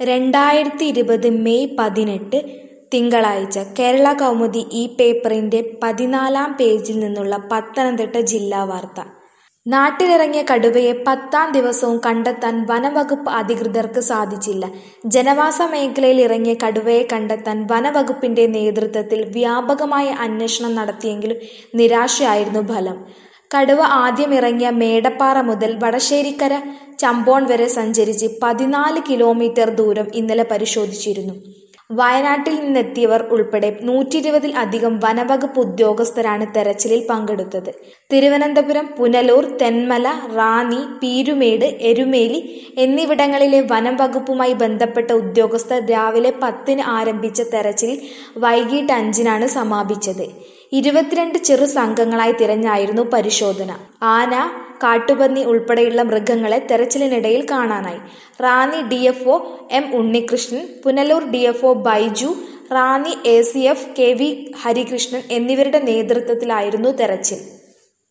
രണ്ടായിരത്തി ഇരുപത് മെയ് പതിനെട്ട് തിങ്കളാഴ്ച കേരള കൗമുദി ഈ പേപ്പറിന്റെ പതിനാലാം പേജിൽ നിന്നുള്ള പത്തനംതിട്ട ജില്ലാ വാർത്ത നാട്ടിലിറങ്ങിയ കടുവയെ പത്താം ദിവസവും കണ്ടെത്താൻ വനംവകുപ്പ് അധികൃതർക്ക് സാധിച്ചില്ല ജനവാസ മേഖലയിൽ ഇറങ്ങിയ കടുവയെ കണ്ടെത്താൻ വനംവകുപ്പിന്റെ നേതൃത്വത്തിൽ വ്യാപകമായ അന്വേഷണം നടത്തിയെങ്കിലും നിരാശയായിരുന്നു ഫലം കടുവ ആദ്യം ഇറങ്ങിയ മേടപ്പാറ മുതൽ വടശ്ശേരിക്കര ചമ്പോൺ വരെ സഞ്ചരിച്ച് പതിനാല് കിലോമീറ്റർ ദൂരം ഇന്നലെ പരിശോധിച്ചിരുന്നു വയനാട്ടിൽ നിന്നെത്തിയവർ ഉൾപ്പെടെ നൂറ്റി ഇരുപതിൽ അധികം വനവകുപ്പ് ഉദ്യോഗസ്ഥരാണ് തെരച്ചിലിൽ പങ്കെടുത്തത് തിരുവനന്തപുരം പുനലൂർ തെന്മല റാന്നി പീരുമേട് എരുമേലി എന്നിവിടങ്ങളിലെ വനം വകുപ്പുമായി ബന്ധപ്പെട്ട ഉദ്യോഗസ്ഥർ രാവിലെ പത്തിന് ആരംഭിച്ച തെരച്ചിലിൽ വൈകിട്ട് അഞ്ചിനാണ് സമാപിച്ചത് ഇരുപത്തിരണ്ട് ചെറു സംഘങ്ങളായി തിരഞ്ഞായിരുന്നു പരിശോധന ആന കാട്ടുപന്നി ഉൾപ്പെടെയുള്ള മൃഗങ്ങളെ തെരച്ചിലിനിടയിൽ കാണാനായി Ranni D F O M Unnikrishnan Punalur D F O Baiju Ranni A C F K V Harikrishnan എന്നിവരുടെ നേതൃത്വത്തിലായിരുന്നു തെരച്ചിൽ